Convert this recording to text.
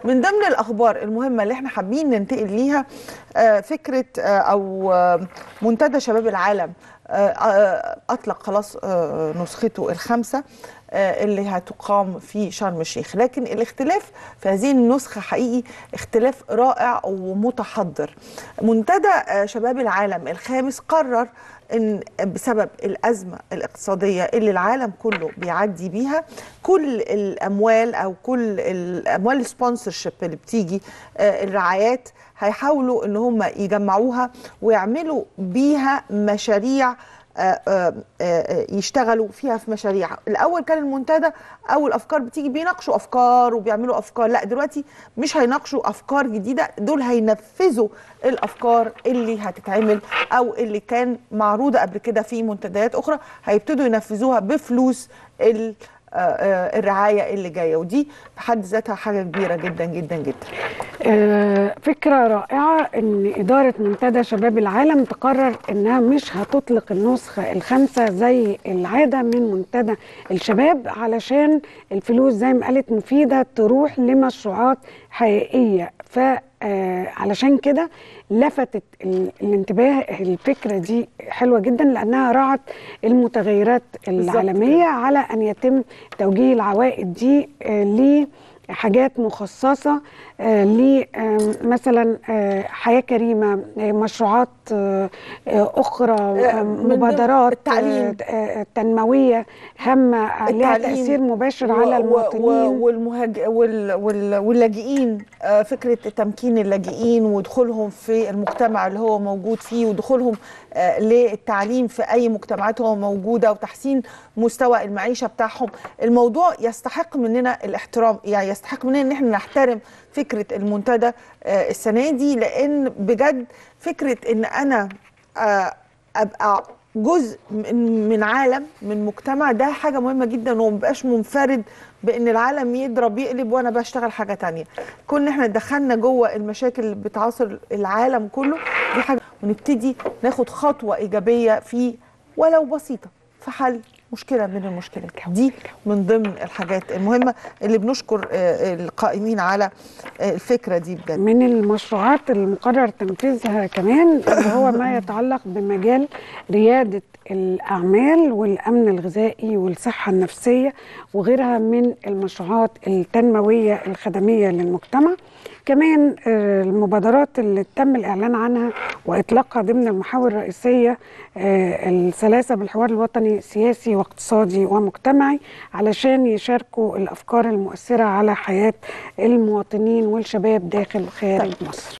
من ضمن الاخبار المهمه اللي احنا حابين ننتقل ليها آه، فكره آه، او آه، منتدى شباب العالم آه، آه، اطلق خلاص آه، نسخته الخامسه آه، اللي هتقام في شرم الشيخ لكن الاختلاف في هذه النسخه حقيقي اختلاف رائع ومتحضر منتدى آه، شباب العالم الخامس قرر ان بسبب الازمه الاقتصاديه اللي العالم كله بيعدي بيها كل الاموال او كل الاموال السبونسرشيب اللي بتيجي آه، الرعايات هيحاولوا ان هم يجمعوها ويعملوا بيها مشاريع آه، آه، آه، يشتغلوا فيها في مشاريع الاول كان المنتدى اول افكار بتيجي بيناقشوا افكار وبيعملوا افكار لا دلوقتي مش هيناقشوا افكار جديده دول هينفذوا الافكار اللي هتتعمل او اللي كان معروضه قبل كده في منتديات اخرى هيبتدوا ينفذوها بفلوس ال آه، آه، الرعايه اللي جايه ودي في حد ذاتها حاجه كبيره جدا جدا جدا آه، فكرة رائعة إن إدارة منتدى شباب العالم تقرر إنها مش هتطلق النسخة الخامسة زي العادة من منتدى الشباب علشان الفلوس زي ما قالت مفيدة تروح لمشروعات حقيقية ف آه، علشان كده لفتت ال- الانتباه الفكرة دي حلوة جدا لأنها راعت المتغيرات بالظبط العالمية كده. على أن يتم توجيه العوائد دي آه، ل حاجات مخصصة آه، ل آه، مثلا آه، حياة كريمة آه، مشروعات آه، آه، أخرى آه، من ضمن مبادرات التعليم. آه، آه، تنموية هامة لها التعليم تأثير مباشر على و- و- المواطنين والمهاج... وال... وال... واللاجئين آه، فكره تمكين اللاجئين ودخولهم في المجتمع اللي هو موجود فيه ودخولهم آه، للتعليم في اي مجتمعات هو موجوده وتحسين مستوى المعيشه بتاعهم الموضوع يستحق مننا الاحترام يعني يستحق مننا ان احنا نحترم فكره المنتدى آه، السنه دي لان بجد فكره ان انا آه، ابقى جزء من من عالم من مجتمع ده حاجه مهمه جدا ومبقاش منفرد بان العالم يضرب يقلب وانا بشتغل حاجه تانية كون ان احنا دخلنا جوه المشاكل اللي بتعاصر العالم كله دي حاجه ونبتدي ناخد خطوه ايجابيه في ولو بسيطه في حل مشكله من المشكلات دي من ضمن الحاجات المهمه اللي بنشكر آه، القائمين على آه، الفكره دي بجد من المشروعات المقرر تنفيذها كمان اللي هو ما يتعلق بمجال ريادة الأعمال والأمن الغذائي والصحة النفسية وغيرها من المشروعات التنموية الخدمية للمجتمع كمان آه، المبادرات اللي تم الإعلان عنها وإطلاقها ضمن المحاور الرئيسية آه، الثلاثة بالحوار الوطني سياسي واقتصادي ومجتمعي علشان يشاركوا الأفكار المؤثرة على حياة المواطنين والشباب داخل وخارج مصر